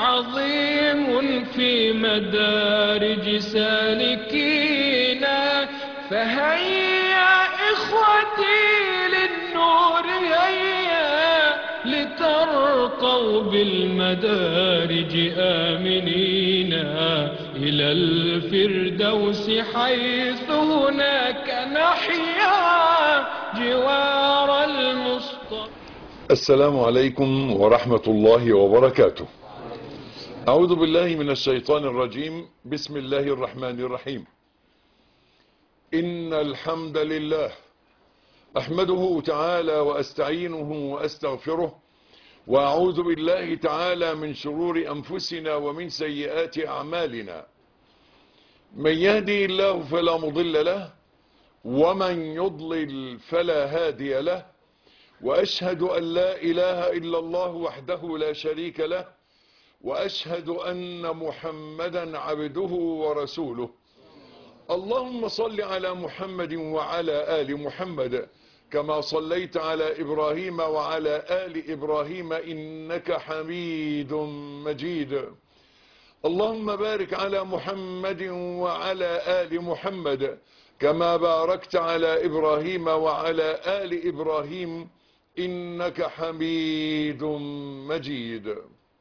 عظيم في مدارج سالكينا فهيا إخوتي للنور هيا لترقوا بالمدارج آمنين إلى الفردوس حيث هناك نحيا جوار المصطفى السلام عليكم ورحمة الله وبركاته أعوذ بالله من الشيطان الرجيم بسم الله الرحمن الرحيم إن الحمد لله أحمده تعالى وأستعينه وأستغفره وأعوذ بالله تعالى من شرور أنفسنا ومن سيئات أعمالنا من يهدي الله فلا مضل له ومن يضلل فلا هادي له وأشهد أن لا إله إلا الله وحده لا شريك له وأشهد أن محمدا عبده ورسوله اللهم صل على محمد وعلى آل محمد كما صليت على إبراهيم وعلى آل إبراهيم إنك حميد مجيد اللهم بارك على محمد وعلى آل محمد كما باركت على إبراهيم وعلى آل إبراهيم إنك حميد مجيد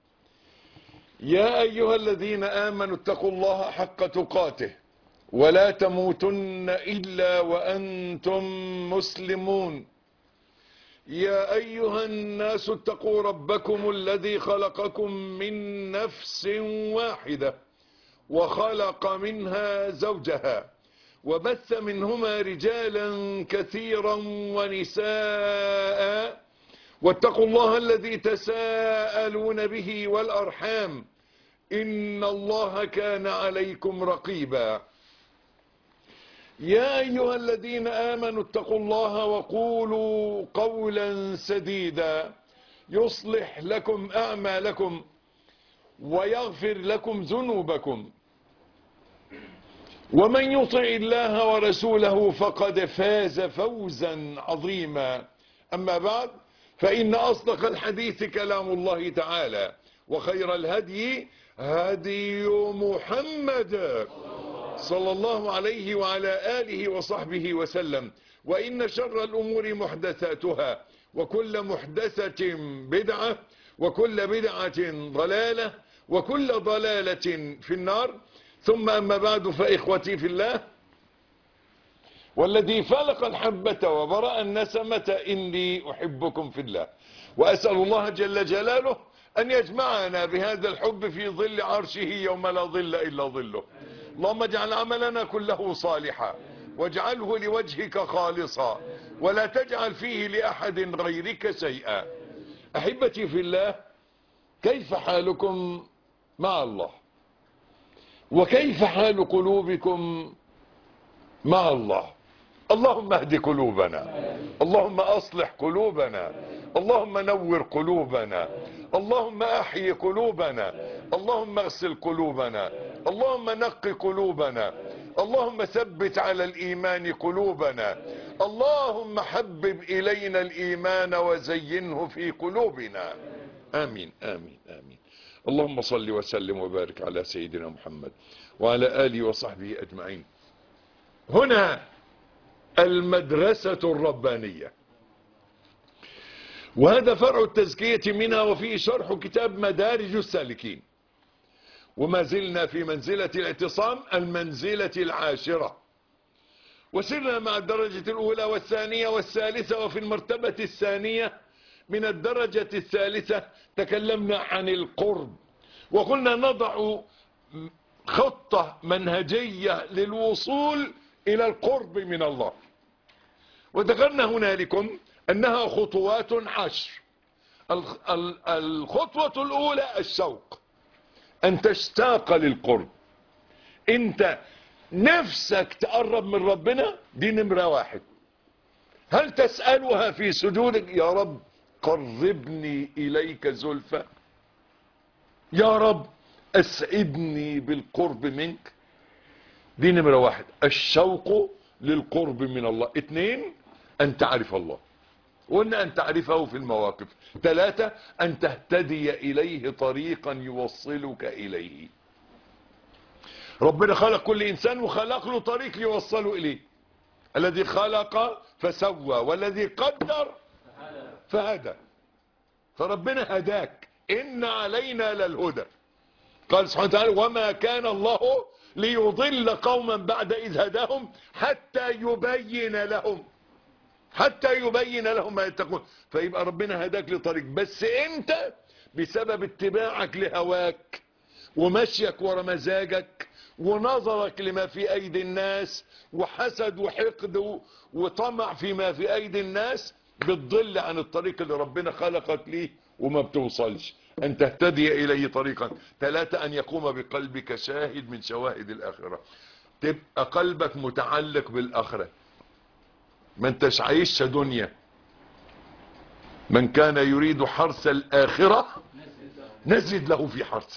يا أيها الذين آمنوا اتقوا الله حق تقاته ولا تموتن إلا وأنتم مسلمون يا أيها الناس اتقوا ربكم الذي خلقكم من نفس واحدة وخلق منها زوجها وبث منهما رجالا كثيرا ونساء واتقوا الله الذي تساءلون به والأرحام إن الله كان عليكم رقيبا يا أيها الذين آمنوا اتقوا الله وقولوا قولا سديدا يصلح لكم أعمالكم ويغفر لكم ذنوبكم ومن يطع الله ورسوله فقد فاز فوزا عظيما أما بعد فإن أصدق الحديث كلام الله تعالى وخير الهدي هدي محمد صلى الله عليه وعلى آله وصحبه وسلم وإن شر الأمور محدثاتها وكل محدثة بدعة وكل بدعة ضلالة وكل ضلالة في النار ثم أما بعد فإخوتي في الله والذي فلق الحبة وبرأ النسمة إني أحبكم في الله وأسأل الله جل جلاله أن يجمعنا بهذا الحب في ظل عرشه يوم لا ظل إلا ظله اللهم اجعل عملنا كله صالحا واجعله لوجهك خالصا ولا تجعل فيه لأحد غيرك شيئا أحبتي في الله كيف حالكم مع الله وكيف حال قلوبكم مع الله اللهم اهد قلوبنا اللهم اصلح قلوبنا اللهم نور قلوبنا اللهم احيي قلوبنا اللهم اغسل قلوبنا اللهم نقي قلوبنا اللهم ثبت على الايمان قلوبنا اللهم حبب الينا الايمان وزينه في قلوبنا امين امين امين اللهم صل وسلم وبارك على سيدنا محمد وعلى اله وصحبه اجمعين هنا المدرسة الربانية وهذا فرع التزكية منها وفيه شرح كتاب مدارج السالكين وما زلنا في منزلة الاعتصام المنزلة العاشرة وسرنا مع الدرجة الأولى والثانية والثالثة وفي المرتبة الثانية من الدرجة الثالثة تكلمنا عن القرب وقلنا نضع خطة منهجية للوصول إلى القرب من الله وذكرنا هنالكم أنها خطوات عشر الخطوة الأولى الشوق أن تشتاق للقرب أنت نفسك تقرب من ربنا دي نمرة واحد هل تسألها في سجودك يا رب قربني إليك زلفى يا رب أسعدني بالقرب منك دي نمرة واحد الشوق للقرب من الله اتنين أن تعرف الله قلنا أن تعرفه في المواقف ثلاثة أن تهتدي إليه طريقا يوصلك إليه ربنا خلق كل إنسان وخلق له طريق يوصله إليه الذي خلق فسوى والذي قدر فهدى فربنا هداك إن علينا للهدى قال سبحانه وتعالى وما كان الله ليضل قوما بعد إذ هداهم حتى يبين لهم حتى يبين لهم ما يتقون فيبقى ربنا هداك لطريق بس انت بسبب اتباعك لهواك ومشيك ورا مزاجك ونظرك لما في ايدي الناس وحسد وحقد و- وطمع فيما في ايدي الناس بتضل عن الطريق اللي ربنا خلقك ليه وما بتوصلش ان تهتدي اليه طريقا ثلاثة ان يقوم بقلبك شاهد من شواهد الاخرة تبقى قلبك متعلق بالاخرة ما انتش عايش دنيا من كان يريد حرث الآخرة نزد له في حرثه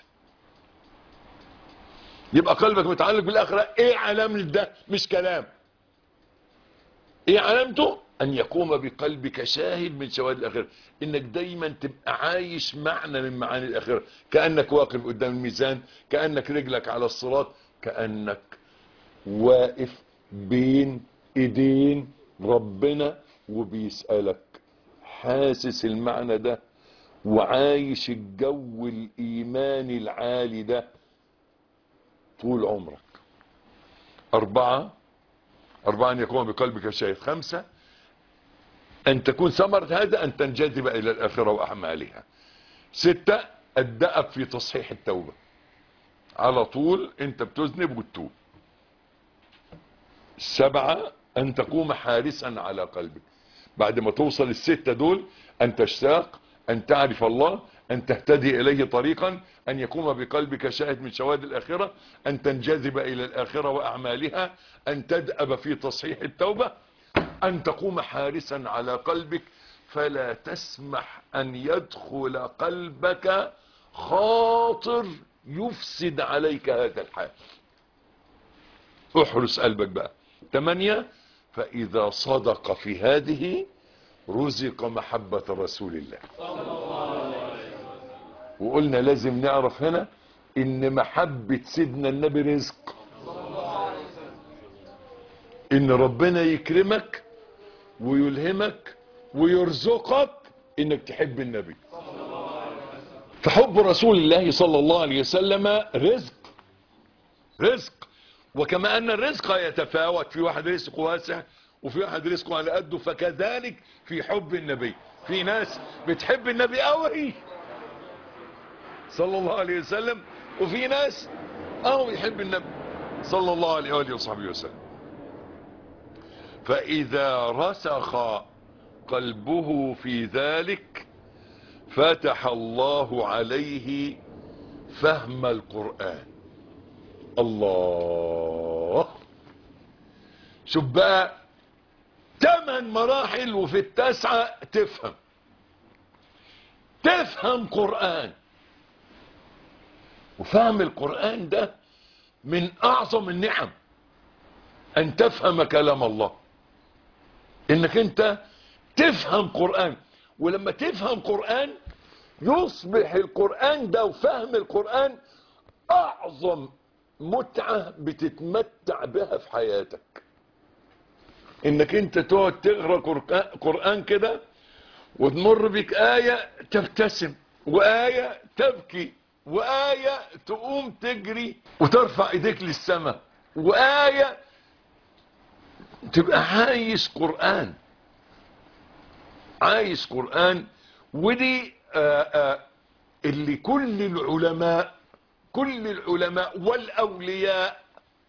يبقى قلبك متعلق بالآخرة ايه علامة ده مش كلام ايه علامته ان يقوم بقلبك شاهد من شواهد الآخرة انك دايما تبقى عايش معنى من معاني الآخرة كأنك واقف قدام الميزان كأنك رجلك على الصراط كأنك واقف بين ايدين ربنا وبيسألك حاسس المعنى ده وعايش الجو الايماني العالي ده طول عمرك اربعة اربعة ان يكون بقلبك شاهد خمسة ان تكون ثمرة هذا ان تنجذب الى الاخرة واعمالها ستة الدأب في تصحيح التوبة على طول انت بتذنب وتتوب سبعة أن تقوم حارسا على قلبك بعد ما توصل الستة دول أن تشتاق أن تعرف الله أن تهتدي إليه طريقا أن يقوم بقلبك شاهد من شواهد الآخرة أن تنجذب إلى الآخرة وأعمالها أن تدأب في تصحيح التوبة أن تقوم حارسا على قلبك فلا تسمح أن يدخل قلبك خاطر يفسد عليك هذا الحال احرس قلبك بقى ثمانية فإذا صدق في هذه رزق محبة رسول الله وقلنا لازم نعرف هنا ان محبة سيدنا النبي رزق ان ربنا يكرمك ويلهمك ويرزقك انك تحب النبي فحب رسول الله صلى الله عليه وسلم رزق رزق وكما ان الرزق يتفاوت في واحد رزقه واسع وفي واحد رزقه على قده فكذلك في حب النبي في ناس بتحب النبي قوي صلى الله عليه وسلم وفي ناس اه يحب النبي صلى الله عليه وآله وصحبه وسلم فإذا رسخ قلبه في ذلك فتح الله عليه فهم القرآن الله شوف بقى ثمان مراحل وفي التاسعة تفهم تفهم قرآن وفهم القرآن ده من أعظم النعم أن تفهم كلام الله إنك أنت تفهم قرآن ولما تفهم قرآن يصبح القرآن ده وفهم القرآن أعظم متعة بتتمتع بها في حياتك انك انت تقعد تقرا قرآن- قرآن كده وتمر بك آية تبتسم وآية تبكي وآية تقوم تجري وترفع ايديك للسماء وآية تبقى عايش قرآن عايش قرآن ودي آآ آآ اللي كل العلماء كل العلماء والأولياء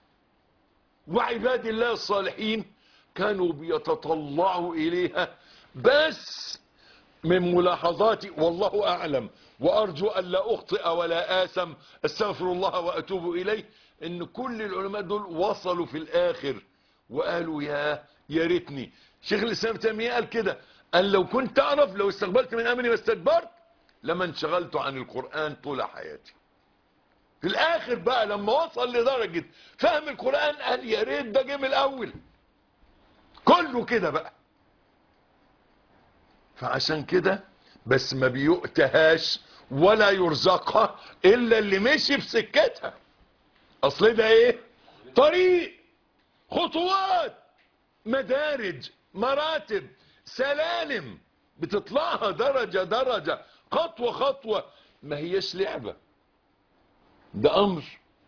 وعباد الله الصالحين كانوا بيتطلعوا إليها بس من ملاحظاتي والله أعلم وأرجو أن لا أخطئ ولا آثم استغفر الله وأتوب إليه إن كل العلماء دول وصلوا في الآخر وقالوا يا يا ريتني شيخ الإسلام تيمية قال كده قال لو كنت أعرف لو استقبلت من أمري ما استكبرت لما انشغلت عن القرآن طول حياتي في الاخر بقى لما وصل لدرجة فهم القرآن قال يا ريت ده جه من الاول كله كده بقى فعشان كده بس ما بيؤتهاش ولا يرزقها الا اللي مشي في سكتها اصل ده ايه طريق خطوات مدارج مراتب سلالم بتطلعها درجة درجة خطوة خطوة ما هيش لعبة ده امر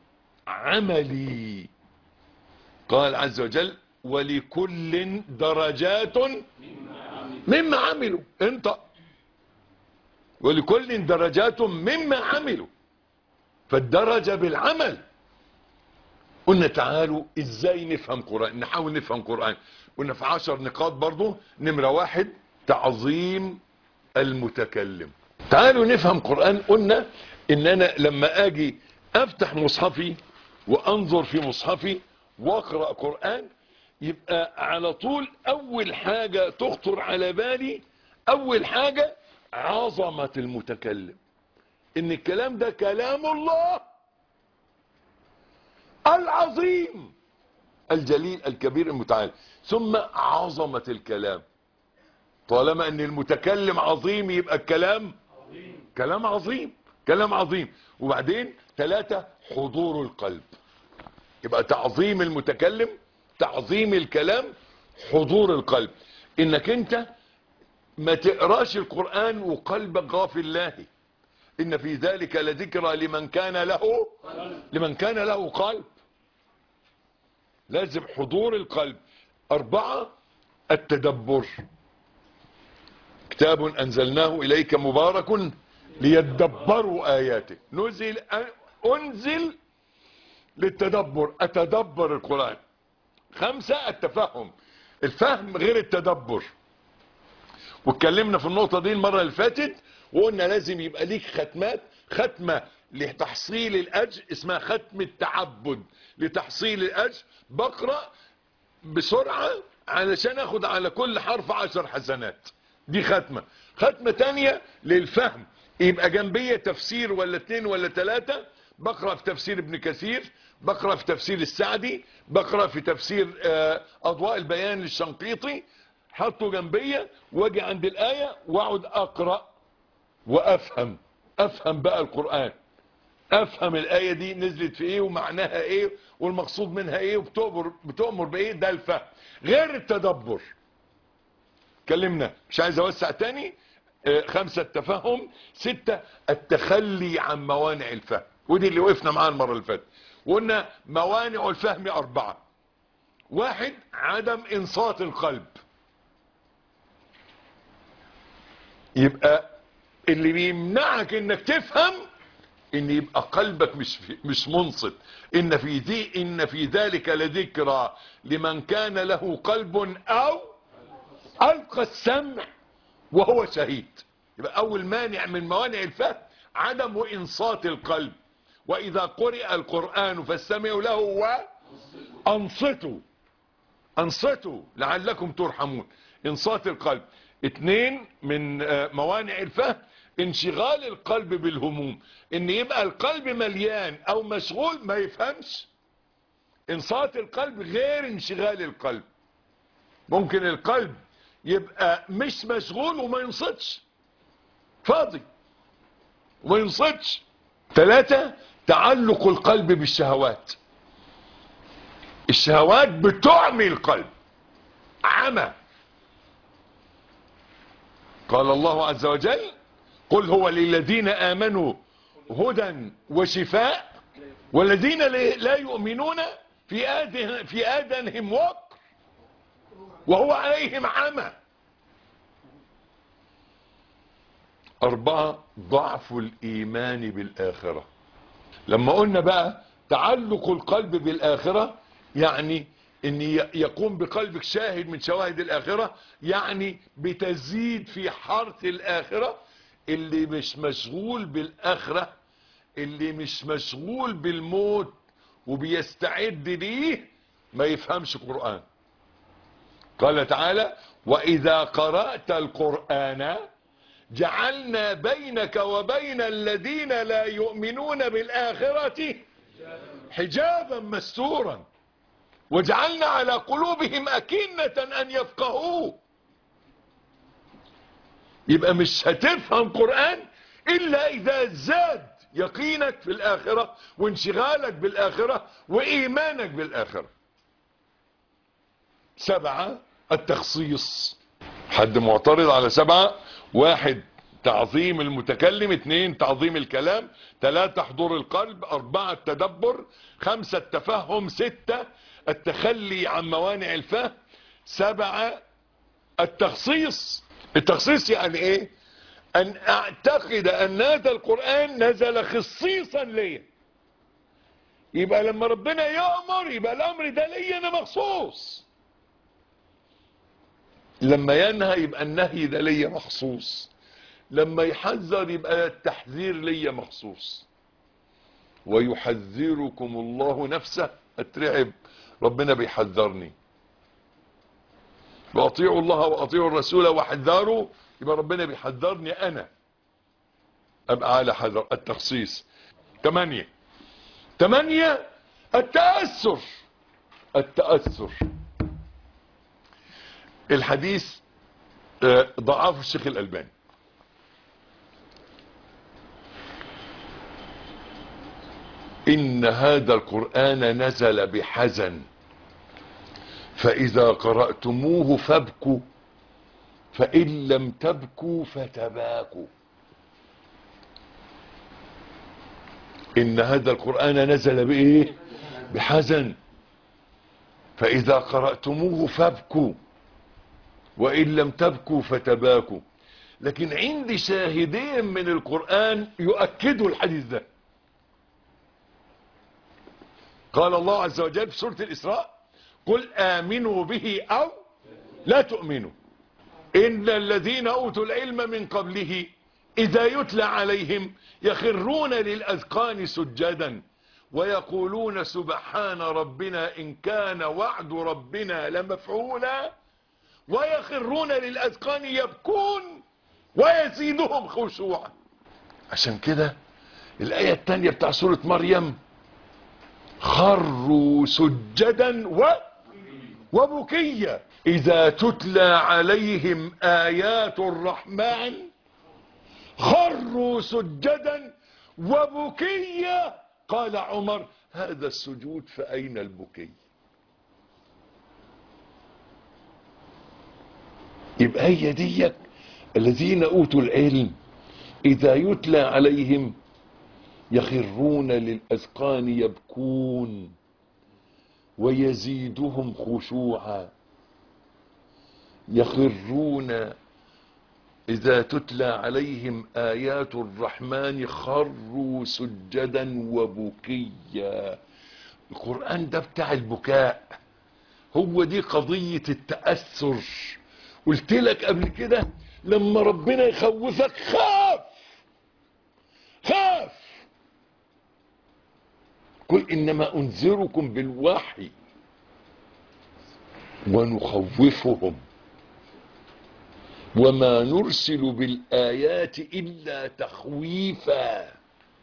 عملي قال عز وجل ولكل درجات مما عملوا انت ولكل درجات مما عملوا فالدرجة بالعمل قلنا تعالوا ازاي نفهم قرآن نحاول نفهم قرآن قلنا في عشر نقاط برضو نمرة واحد تعظيم المتكلم تعالوا نفهم قرآن قلنا ان انا لما اجي افتح مصحفي وانظر في مصحفي واقرأ قرآن يبقى على طول اول حاجة تخطر على بالي اول حاجة عظمة المتكلم ان الكلام ده كلام الله العظيم الجليل الكبير المتعال ثم عظمة الكلام طالما ان المتكلم عظيم يبقى الكلام كلام عظيم كلام عظيم وبعدين ثلاثة حضور القلب يبقى تعظيم المتكلم تعظيم الكلام حضور القلب انك انت ما تقراش القرآن وقلبك غافل لاهي ان في ذلك لذكرى لمن كان له لمن كان له قلب لازم حضور القلب اربعة التدبر كتاب انزلناه اليك مبارك ليدبروا اياته نزل انزل للتدبر اتدبر القرآن خمسة التفهم الفهم غير التدبر واتكلمنا في النقطة دي المرة اللي فاتت وقلنا لازم يبقى ليك ختمات ختمة لتحصيل الأجر اسمها ختم التعبد لتحصيل الأجر بقرأ بسرعة علشان اخد على كل حرف عشر حسنات دي ختمة ختمة تانية للفهم يبقى جنبية تفسير ولا اتنين ولا تلاتة بقرأ في تفسير ابن كثير بقرأ في تفسير السعدي بقرأ في تفسير آه، أضواء البيان للشنقيطي حطه جنبية واجي عند الآية واقعد أقرأ وأفهم أفهم بقى القرآن أفهم الآية دي نزلت في إيه ومعناها إيه والمقصود منها إيه وبتؤمر بتؤمر بإيه ده الفهم غير التدبر اتكلمنا مش عايز أوسع تاني آه، خمسة التفهم ستة التخلي عن موانع الفهم ودي اللي وقفنا معاها المرة اللي فاتت وقلنا موانع الفهم أربعة واحد عدم إنصات القلب يبقى اللي بيمنعك انك تفهم ان يبقى قلبك مش في مش منصت ان في ذي ان في ذلك لذكرى لمن كان له قلب او القى السمع وهو شهيد يبقى اول مانع من موانع الفهم عدم انصات القلب واذا قرئ القران فاستمعوا له وانصتوا انصتوا لعلكم ترحمون انصات القلب اتنين من آه، موانع الفهم انشغال القلب بالهموم ان يبقى القلب مليان او مشغول ما يفهمش انصات القلب غير انشغال القلب ممكن القلب يبقى مش مشغول وما ينصتش فاضي وما ينصتش ثلاثة تعلق القلب بالشهوات الشهوات بتعمي القلب عمى قال الله عز وجل قل هو للذين آمنوا هدى وشفاء والذين لا يؤمنون في آذن في آذانهم وقر وهو عليهم عمى أربعة ضعف الإيمان بالآخرة لما قلنا بقى تعلق القلب بالآخرة يعني ان ي- يقوم بقلبك شاهد من شواهد الآخرة يعني بتزيد في حرث الآخرة اللي مش مشغول بالآخرة اللي مش مشغول بالموت وبيستعد ليه ما يفهمش قرآن قال تعالى وإذا قرأت القرآن جعلنا بينك وبين الذين لا يؤمنون بالآخرة حجابا مستورا وجعلنا على قلوبهم أكنة أن يفقهوه يبقى مش هتفهم قرآن إلا إذا زاد يقينك في الآخرة وانشغالك بالآخرة وإيمانك بالآخرة سبعة التخصيص حد معترض على سبعة واحد تعظيم المتكلم اثنين تعظيم الكلام ثلاثة حضور القلب أربعة التدبر خمسة التفهم ستة التخلي عن موانع الفهم سبعة التخصيص التخصيص يعني ايه ان اعتقد ان هذا القرآن نزل خصيصا ليا يبقى لما ربنا يأمر يبقى الامر ده ليا انا مخصوص لما ينهى يبقى النهي ده ليا مخصوص لما يحذر يبقى التحذير ليا مخصوص ويحذركم الله نفسه اترعب ربنا بيحذرني واطيعوا الله واطيعوا الرسول وحذروا يبقى ربنا بيحذرني انا ابقى على حذر التخصيص ثمانية ثمانية التأثر التأثر الحديث آه، ضعفه الشيخ الألباني إن هذا القرآن نزل بحزن فإذا قرأتموه فابكوا فإن لم تبكوا فتباكوا إن هذا القرآن نزل بإيه بحزن فإذا قرأتموه فابكوا وإن لم تبكوا فتباكوا لكن عندي شاهدين من القرآن يؤكدوا الحديث ده قال الله عز وجل في سورة الإسراء قل آمنوا به أو لا تؤمنوا إن الذين أوتوا العلم من قبله إذا يتلى عليهم يخرون للأذقان سجدا ويقولون سبحان ربنا إن كان وعد ربنا لمفعولا ويخرون للأذقان يبكون ويزيدهم خشوعا عشان كده الآية التانية بتاع سورة مريم خروا سجدا و وبكيا إذا تتلى عليهم آيات الرحمن خروا سجدا وبكيا قال عمر هذا السجود فأين البكي يبقى هي ديك الذين أوتوا العلم إذا يتلى عليهم يخرون للأذقان يبكون ويزيدهم خشوعا يخرون إذا تتلى عليهم آيات الرحمن خروا سجدا وبكيا القرآن ده بتاع البكاء هو دي قضية التأثر قلت لك قبل كده لما ربنا يخوفك خاف خاف قل إنما أنذركم بالوحي ونخوفهم وما نرسل بالآيات إلا تخويفا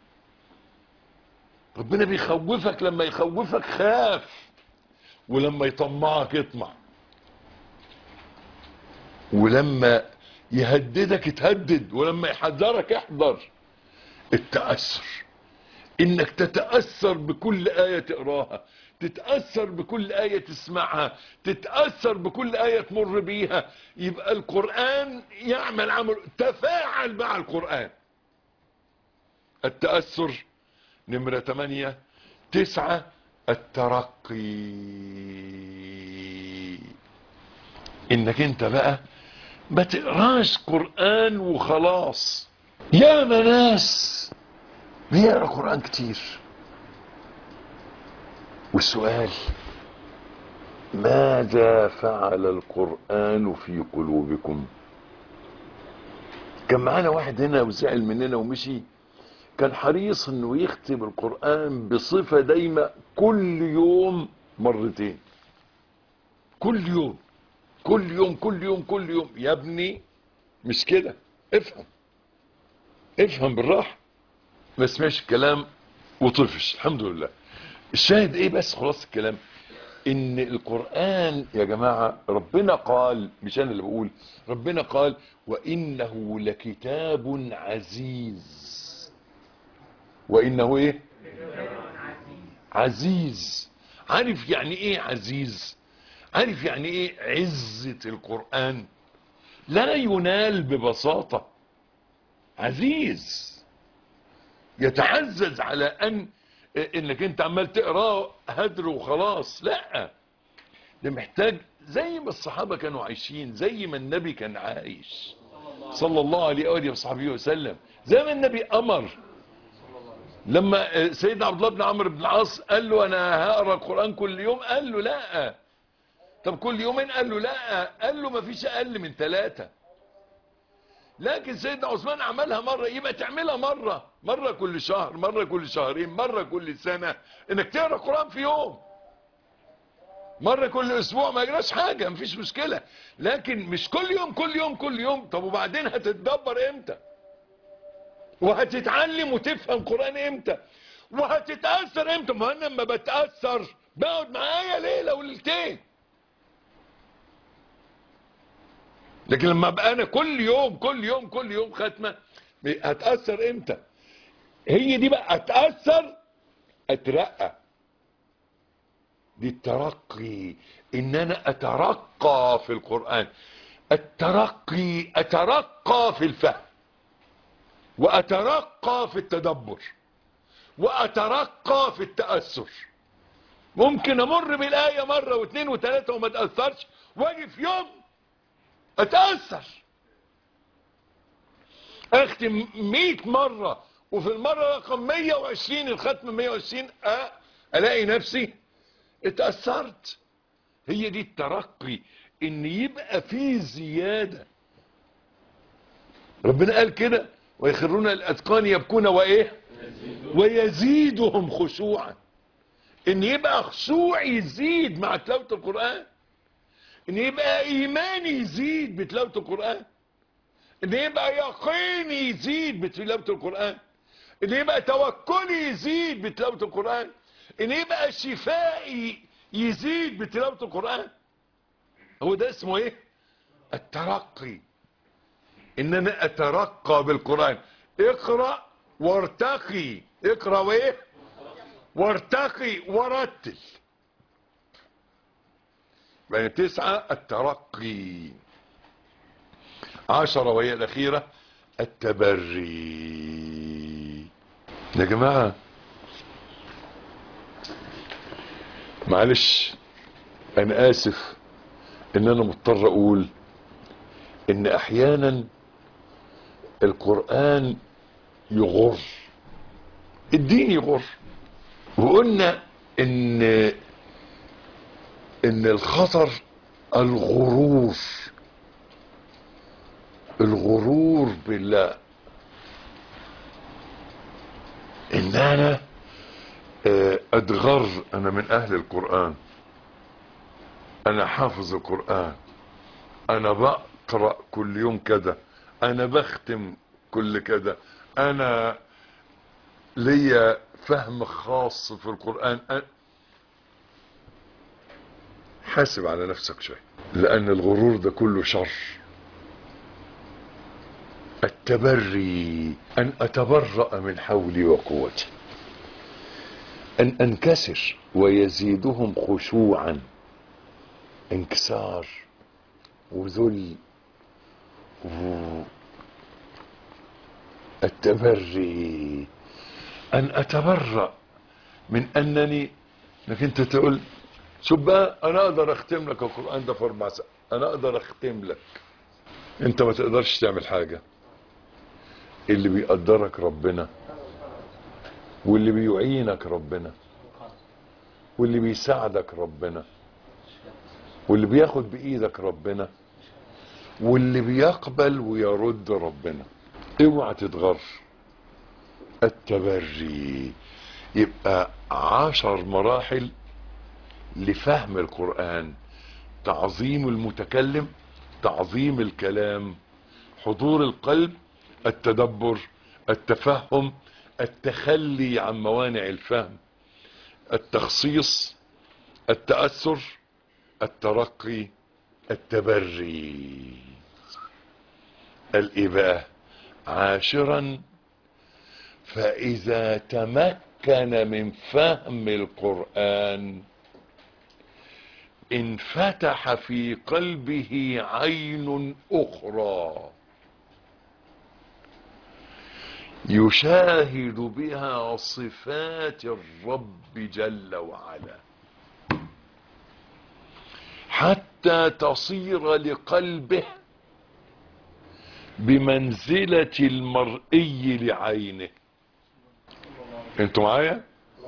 ربنا بيخوفك لما يخوفك خاف ولما يطمعك اطمع ولما يهددك تهدد ولما يحذرك احذر التأثر انك تتأثر بكل آية تقراها تتأثر بكل آية تسمعها تتأثر بكل آية تمر بيها يبقى القرآن يعمل عمل تفاعل مع القرآن التأثر نمرة ثمانية تسعة الترقي انك انت بقى ما تقراش قرآن وخلاص يا ناس بيقرا قرآن كتير والسؤال ماذا فعل القرآن في قلوبكم كان معانا واحد هنا وزعل مننا ومشي كان حريص انه يختم القرآن بصفة دايمة كل يوم مرتين كل يوم كل يوم كل يوم كل يوم يا ابني مش كده افهم افهم بالراحة ما سمعش الكلام وطفش الحمد لله الشاهد ايه بس خلاص الكلام ان القرآن يا جماعة ربنا قال مش انا اللي بقول ربنا قال وانه لكتاب عزيز وانه ايه عزيز عارف يعني ايه عزيز عارف يعني ايه عزة القرآن لا ينال ببساطة عزيز يتعزز على ان انك انت عمال تقراه هدر وخلاص لا ده محتاج زي ما الصحابة كانوا عايشين زي ما النبي كان عايش صلى الله عليه وآله وصحبه وسلم زي ما النبي أمر لما سيدنا عبد الله بن عمرو بن العاص قال له انا هقرا القران كل يوم قال له لا طب كل يومين قال له لا قال له ما فيش اقل من ثلاثة لكن سيدنا عثمان عملها مرة يبقى تعملها مرة مرة كل شهر مرة كل شهرين مرة كل سنة انك تقرا القران في يوم مرة كل اسبوع ما يجراش حاجة مفيش مشكلة لكن مش كل يوم كل يوم كل يوم طب وبعدين هتتدبر امتى وهتتعلم وتفهم قرآن امتى وهتتأثر امتى ما انا لما بتأثر بقعد معايا ليلة وليلتين لكن لما ابقى انا كل يوم كل يوم كل يوم ختمة هتأثر امتى هي دي بقى اتأثر اترقى دي الترقي ان انا اترقى في القرآن الترقي اترقى في الفهم واترقى في التدبر واترقى في التأثر ممكن امر بالآية مرة واثنين وثلاثة وما اتأثرش واجي في يوم اتأثر اختم 100 مرة وفي المرة رقم 120 الختم 120 أه الاقي نفسي اتأثرت هي دي الترقي ان يبقى في زيادة ربنا قال كده ويخرون الأذقان يبكون وإيه ويزيدهم خشوعا ان يبقى خشوعي يزيد مع تلاوة القرآن ان يبقى ايماني يزيد بتلاوة القرآن ان يبقى يقيني يزيد بتلاوة القرآن ان يبقى توكلي يزيد بتلاوة القرآن ان يبقى شفائي يزيد بتلاوة القرآن هو ده اسمه ايه الترقي ان انا اترقى بالقرآن اقرأ وارتقي اقرأ وايه وارتقي ورتل بين تسعة الترقي عشرة وهي الأخيرة التبري يا جماعة معلش أنا آسف إن أنا مضطر أقول إن أحيانا القرآن يغر الدين يغر وقلنا ان ان الخطر الغرور الغرور بالله ان انا آه، اتغر انا من اهل القرآن انا حافظ القرآن انا بقرأ كل يوم كده انا بختم كل كده انا ليا فهم خاص في القرآن أ- حاسب على نفسك شوي لأن الغرور ده كله شر التبري أن أتبرأ من حولي وقوتي أن أنكسر ويزيدهم خشوعا انكسار وذل و- التبري ان اتبرأ من انني انك انت تقول شوف بقى انا اقدر اختم لك القرآن ده في اربع ساعات انا اقدر اختم لك انت ما تقدرش تعمل حاجة اللي بيقدرك ربنا واللي بيعينك ربنا واللي بيساعدك ربنا واللي بياخد بايدك ربنا واللي بيقبل ويرد ربنا اوعى تتغر التبري يبقى عشر مراحل لفهم القرآن تعظيم المتكلم تعظيم الكلام حضور القلب التدبر التفهم التخلي عن موانع الفهم التخصيص التأثر الترقي التبري الإباء عاشرا فإذا تمكن من فهم القرآن انفتح في قلبه عين أخرى يشاهد بها صفات الرب جل وعلا حتى تصير لقلبه بمنزلة المرئي لعينه انتوا معايا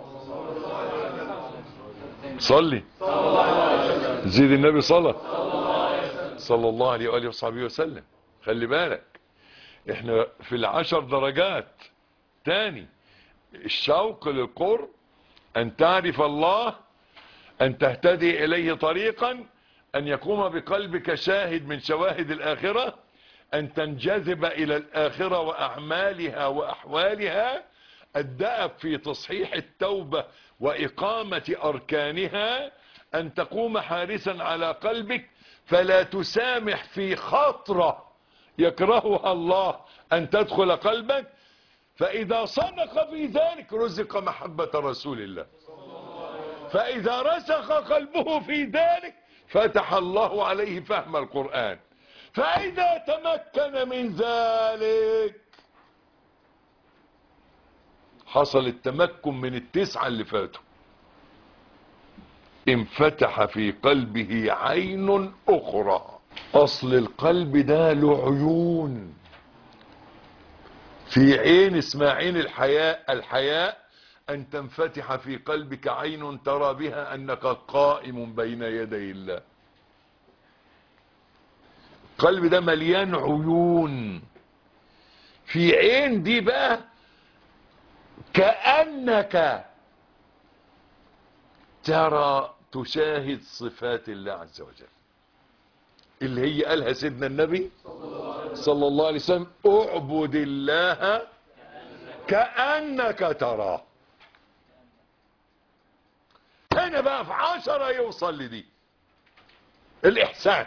صلي زيد النبي صلى صلى الله عليه وآله وصحبه وسلم خلي بالك احنا في العشر درجات تاني الشوق للقرب ان تعرف الله ان تهتدي اليه طريقا ان يقوم بقلبك شاهد من شواهد الاخرة ان تنجذب الى الاخرة واعمالها واحوالها الدأب في تصحيح التوبة واقامة اركانها ان تقوم حارسا على قلبك فلا تسامح في خطرة يكرهها الله ان تدخل قلبك فاذا صدق في ذلك رزق محبة رسول الله فاذا رسخ قلبه في ذلك فتح الله عليه فهم القرآن فاذا تمكن من ذلك حصل التمكن من التسعة اللي فاتوا انفتح في قلبه عين اخرى اصل القلب ده له عيون في عين اسمها عين الحياء الحياء ان تنفتح في قلبك عين ترى بها انك قائم بين يدي الله القلب ده مليان عيون في عين دي بقى كأنك ترى تشاهد صفات الله عز وجل اللي هي قالها سيدنا النبي صلى الله عليه وسلم اعبد الله كأنك تراه هنا بقى في عشرة يوصل لدي الإحسان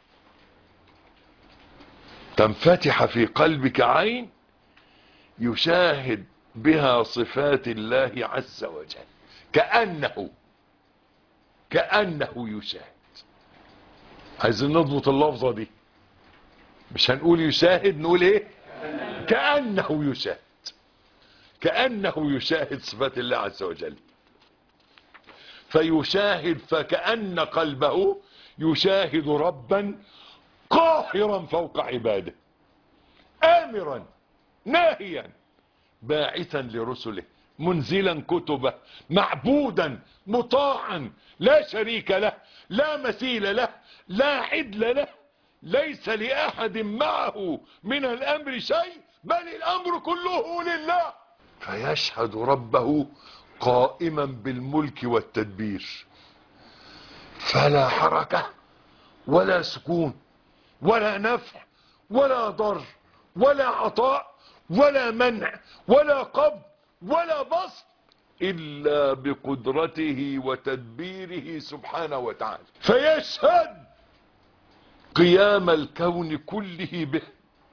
تنفتح في قلبك عين يشاهد بها صفات الله عز وجل كأنه كأنه يشاهد عايزين نضبط اللفظة دي مش هنقول يشاهد نقول ايه كأنه يشاهد كأنه يشاهد صفات الله عز وجل فيشاهد فكأن قلبه يشاهد ربا قاهرا فوق عباده آمرا ناهيا باعثا لرسله منزلا كتبه معبودا مطاعا لا شريك له لا مثيل له لا عدل له ليس لأحد معه من الأمر شيء بل الأمر كله لله فيشهد ربه قائما بالملك والتدبير فلا حركة ولا سكون ولا نفع ولا ضر ولا عطاء ولا منع ولا قبض ولا بسط إلا بقدرته وتدبيره سبحانه وتعالى فيشهد قيام الكون كله به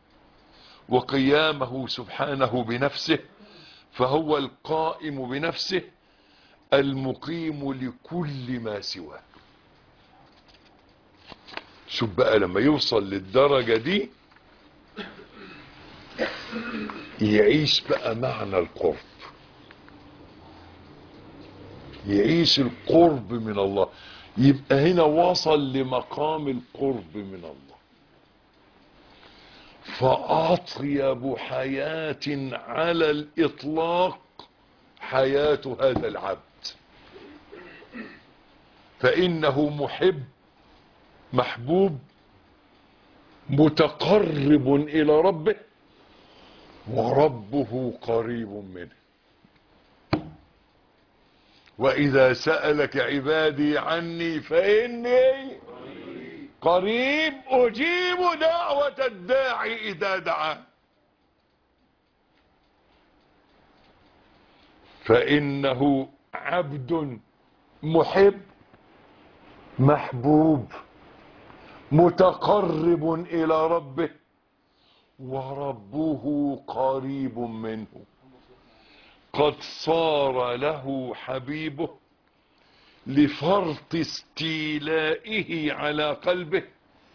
وقيامه سبحانه بنفسه فهو القائم بنفسه المقيم لكل ما سواه شوف بقى لما يوصل للدرجة دي يعيش بقى معنى القرب يعيش القرب من الله يبقى هنا وصل لمقام القرب من الله فأطيب حياة على الإطلاق حياة هذا العبد فإنه محب محبوب متقرب إلى ربه وربه قريب منه وإذا سألك عبادي عني فإني قريب أجيب دعوة الداعي إذا دعا فإنه عبد محب محبوب متقرب الى ربه وربه قريب منه قد صار له حبيبه لفرط استيلائه على قلبه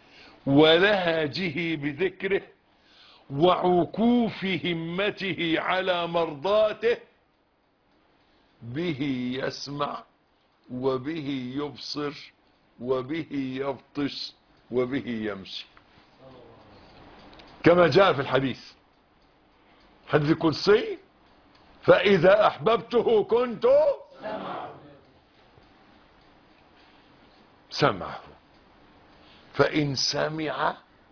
ولهجه بذكره وعكوف همته على مرضاته به يسمع وبه يبصر وبه يبطش وبه يمشي كما جاء في الحديث حديث القدسي فإذا أحببته كنت سمعه فإن سمع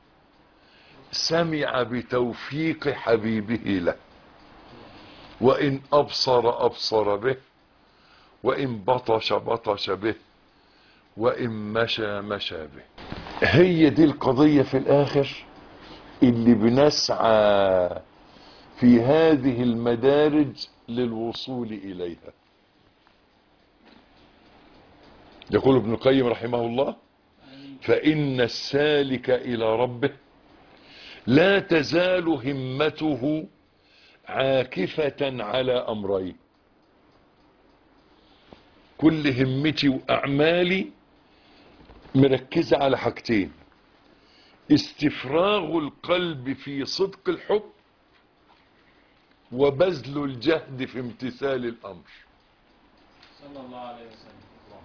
سمع بتوفيق حبيبه له وإن أبصر أبصر به وإن بطش بطش به وإن مشى مشى به هي دي القضية في الآخر اللي بنسعى في هذه المدارج للوصول إليها يقول ابن القيم رحمه الله فإن السالك إلى ربه لا تزال همته عاكفة على أمرين كل همتي وأعمالي مركزة على حاجتين استفراغ القلب في صدق الحب وبذل الجهد في امتثال الأمر صلى الله عليه وسلم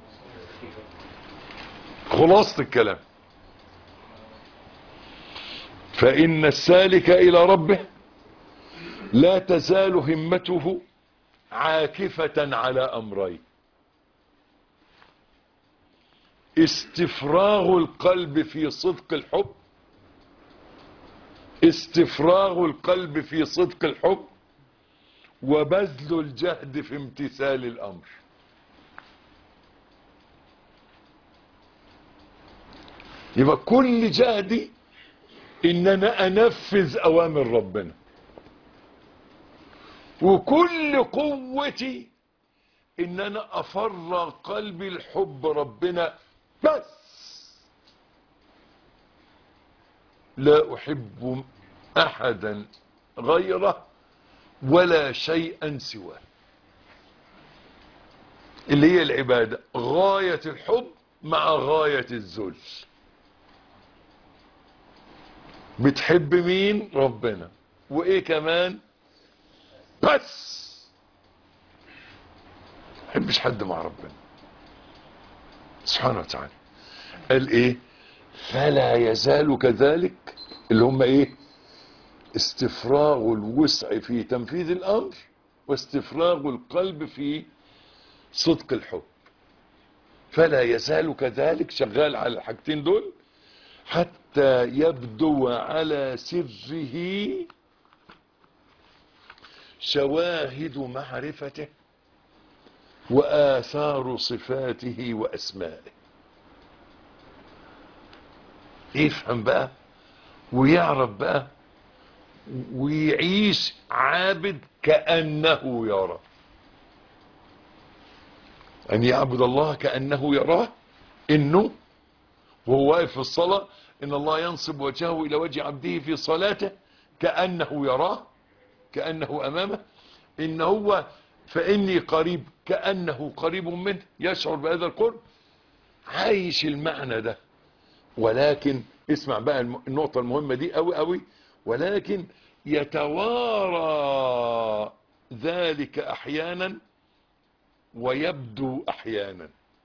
خلاصة الكلام فإن السالك إلى ربه لا تزال همته عاكفة على أمرين استفراغ القلب في صدق الحب استفراغ القلب في صدق الحب وبذل الجهد في امتثال الأمر يبقى كل جهدي ان انا انفذ اوامر ربنا وكل قوتي ان انا افرغ قلبي لحب ربنا بس لا احب احدا غيره ولا شيئا سواه اللي هي العبادة غاية الحب مع غاية الذل بتحب مين ربنا وايه كمان بس محبش حد مع ربنا سبحانه وتعالى قال ايه فلا يزال كذلك اللي هم ايه استفراغ الوسع في تنفيذ الامر واستفراغ القلب في صدق الحب فلا يزال كذلك شغال على الحاجتين دول حتى يبدو على سره شواهد معرفته وآثار صفاته وأسمائه يفهم بقى ويعرف بقى ويعيش عابد كأنه يرى أن يعبد الله كأنه يراه إنه وهو واقف في الصلاة إن الله ينصب وجهه إلى وجه عبده في صلاته كأنه يراه كأنه أمامه إن هو فإني قريب كأنه قريب منه يشعر بهذا القرب عايش المعنى ده ولكن اسمع بقى النقطة المهمة دي قوي قوي ولكن يتوارى ذلك أحيانا ويبدو أحيانا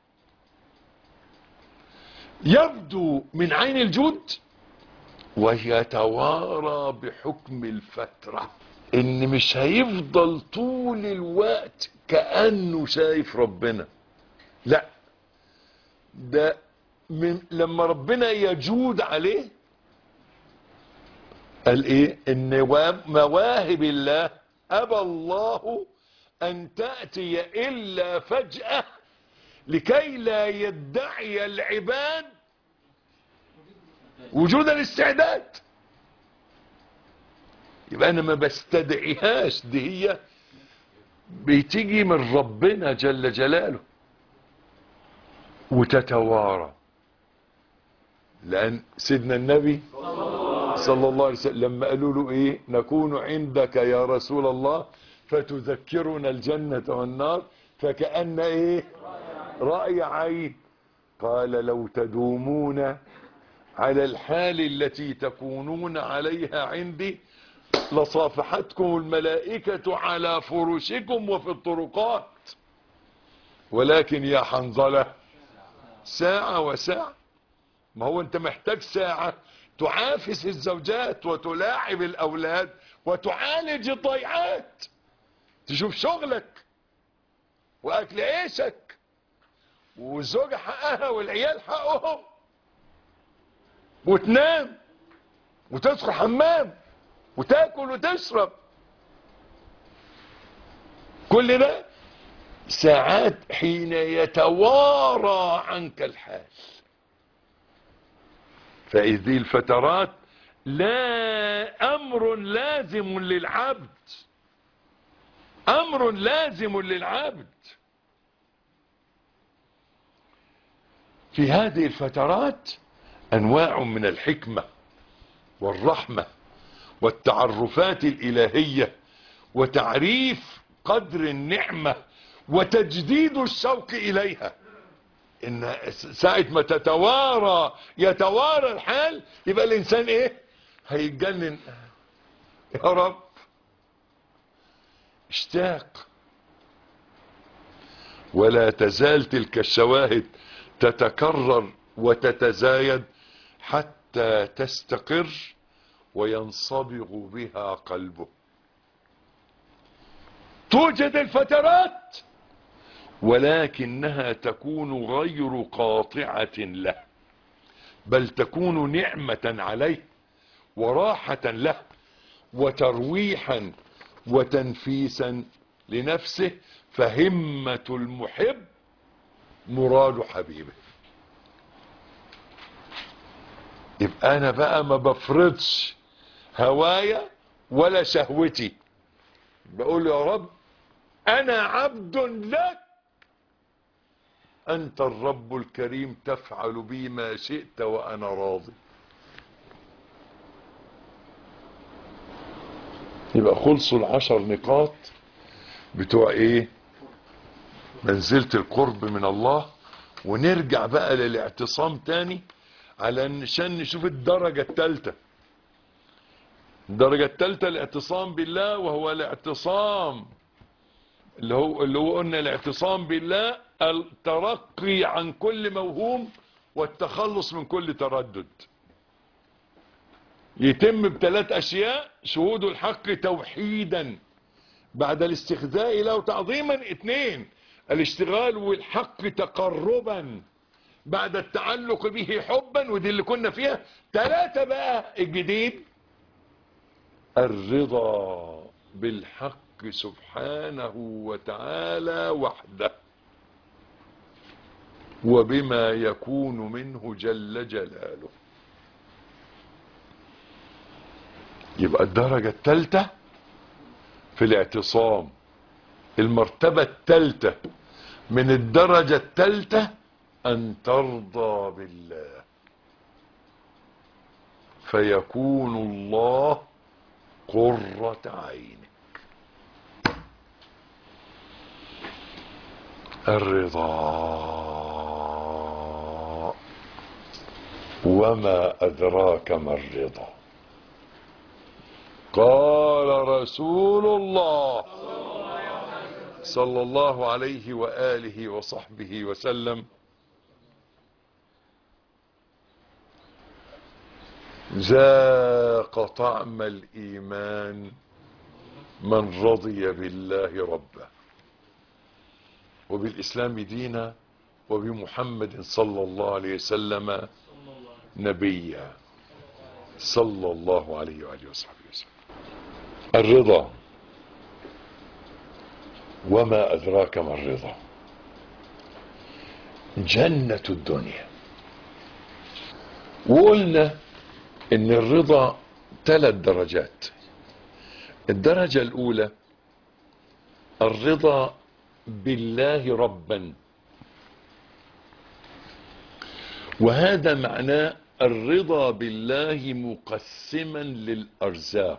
يبدو من عين الجود ويتوارى بحكم الفترة ان مش هيفضل طول الوقت كأنه شايف ربنا لا ده من لما ربنا يجود عليه قال ايه ان مواهب الله ابى الله ان تأتي الا فجأة لكي لا يدعي العباد وجود الاستعداد يبقى انا ما بستدعيهاش دي هي بتيجي من ربنا جل جلاله وتتوارى لأن سيدنا النبي صلى الله عليه وسلم لما قالوا له ايه نكون عندك يا رسول الله فتذكرنا الجنة والنار فكأن ايه رأي عين قال لو تدومون على الحال التي تكونون عليها عندي لصافحتكم الملائكة على فرشكم وفي الطرقات ولكن يا حنظلة ساعة وساعة ما هو انت محتاج ساعة تعافس الزوجات وتلاعب الاولاد وتعالج الضيعات تشوف شغلك واكل عيشك والزوجة حقها والعيال حقهم وتنام وتدخل حمام وتاكل وتشرب كل ده ساعات حين يتوارى عنك الحال فهذه الفترات لا امر لازم للعبد امر لازم للعبد في هذه الفترات انواع من الحكمة والرحمة والتعرفات الالهية وتعريف قدر النعمة وتجديد الشوق اليها ان ساعة ما تتوارى يتوارى الحال يبقى الانسان ايه هيتجنن يا رب اشتاق ولا تزال تلك الشواهد تتكرر وتتزايد حتى تستقر وينصبغ بها قلبه توجد الفترات ولكنها تكون غير قاطعة له بل تكون نعمة عليه وراحة له وترويحا وتنفيسا لنفسه فهمة المحب مراد حبيبه يبقى انا بقى ما بفرضش هوايا ولا شهوتي بقول يا رب انا عبد لك انت الرب الكريم تفعل بي ما شئت وانا راضي يبقى خلصوا العشر نقاط بتوع ايه منزلة القرب من الله ونرجع بقى للاعتصام تاني علشان نشوف الدرجة التالتة الدرجة التالتة الاعتصام بالله وهو الاعتصام اللي هو اللي هو قلنا الاعتصام بالله الترقي عن كل موهوم والتخلص من كل تردد يتم بثلاث اشياء شهود الحق توحيدا بعد الاستخزاء له تعظيما اثنين الاشتغال والحق تقربا بعد التعلق به حبا ودي اللي كنا فيها ثلاثة بقى الجديد الرضا بالحق سبحانه وتعالى وحده وبما يكون منه جل جلاله يبقى الدرجة الثالثة في الاعتصام المرتبة الثالثة من الدرجة الثالثة أن ترضى بالله فيكون الله قرة عينك الرضا وما أدراك ما الرضا قال رسول الله صلى الله عليه وآله وصحبه وسلم ذاق طعم الإيمان من رضي بالله ربا وبالإسلام دينا وبمحمد صلى الله عليه وسلم نبيا صلى الله عليه وآله وصحبه وسلم الرضا وما أدراك ما الرضا جنة الدنيا وقلنا ان الرضا ثلاث درجات الدرجة الاولى الرضا بالله ربا وهذا معناه الرضا بالله مقسما للأرزاق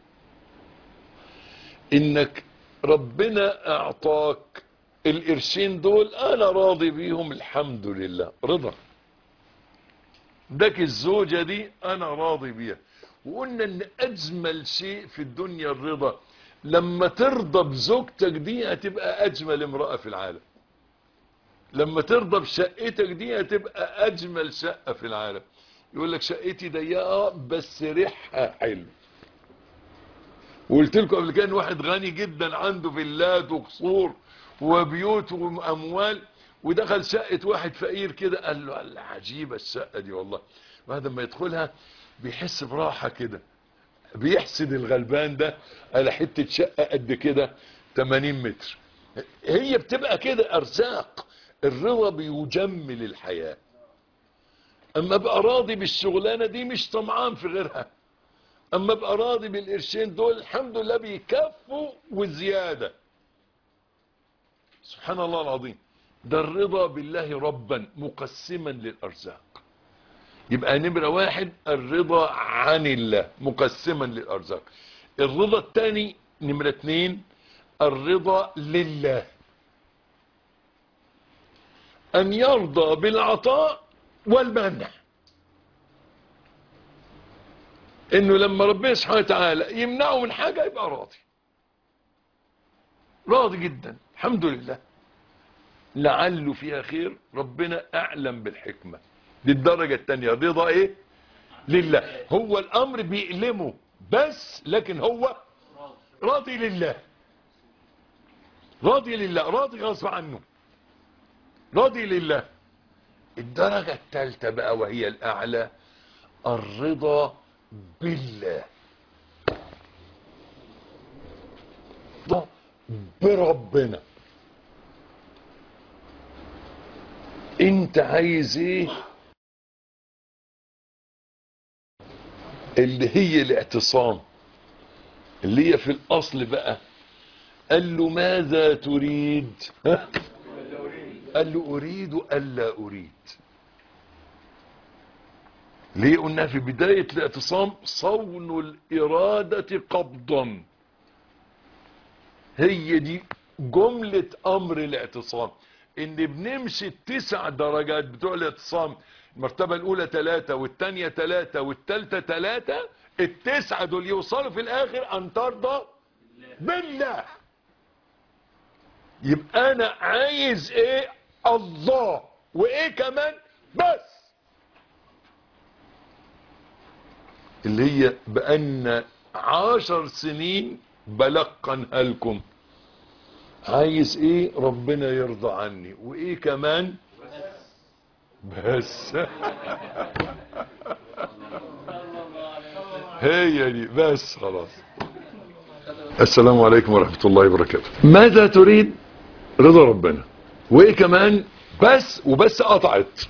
انك ربنا اعطاك القرشين دول انا راضي بيهم الحمد لله رضا داك الزوجة دي انا راضي بيها وقلنا ان اجمل شيء في الدنيا الرضا لما ترضى بزوجتك دي هتبقى اجمل امرأة في العالم لما ترضى بشقتك دي هتبقى اجمل شقة في العالم يقول لك شقتي ضيقة بس ريحها حلو وقلت لكم قبل كده ان واحد غني جدا عنده فيلات وقصور وبيوت واموال ودخل شقة واحد فقير كده قال له قال له عجيبة الشقة دي والله بعد ما يدخلها بيحس براحة كده بيحسد الغلبان ده على حتة شقة قد كده 80 متر هي بتبقى كده ارزاق الرضا بيجمل الحياة اما ابقى راضي بالشغلانة دي مش طمعان في غيرها اما ابقى راضي بالقرشين دول الحمد لله بيكفوا وزيادة سبحان الله العظيم ده الرضا بالله ربا مقسما للارزاق يبقى نمرة واحد الرضا عن الله مقسما للارزاق الرضا الثاني نمرة اتنين الرضا لله ان يرضى بالعطاء والمنع انه لما ربنا سبحانه وتعالى يمنعه من حاجة يبقى راضي راضي جدا الحمد لله لعله فيها خير ربنا اعلم بالحكمة دي الدرجة التانية رضا ايه لله هو الامر بيألمه بس لكن هو راضي لله راضي لله راضي غصب عنه راضي لله الدرجة الثالثة بقى وهي الاعلى الرضا بالله رضا بربنا انت عايز ايه اللي هي الاعتصام اللي هي في الاصل بقى قال له ماذا تريد ها؟ قال له اريد الا اريد ليه قلنا في بداية الاعتصام صون الارادة قبضا هي دي جملة امر الاعتصام ان بنمشي التسع درجات بتوع الاعتصام المرتبة الاولى ثلاثة والتانية ثلاثة والتالتة ثلاثة التسعة دول يوصلوا في الاخر ان ترضى بالله يبقى انا عايز ايه الله وايه كمان بس اللي هي بان عشر سنين بلقنها لكم عايز ايه ربنا يرضى عني وايه كمان بس هي دي بس خلاص السلام عليكم ورحمة الله وبركاته ماذا تريد رضا ربنا وايه كمان بس وبس قطعت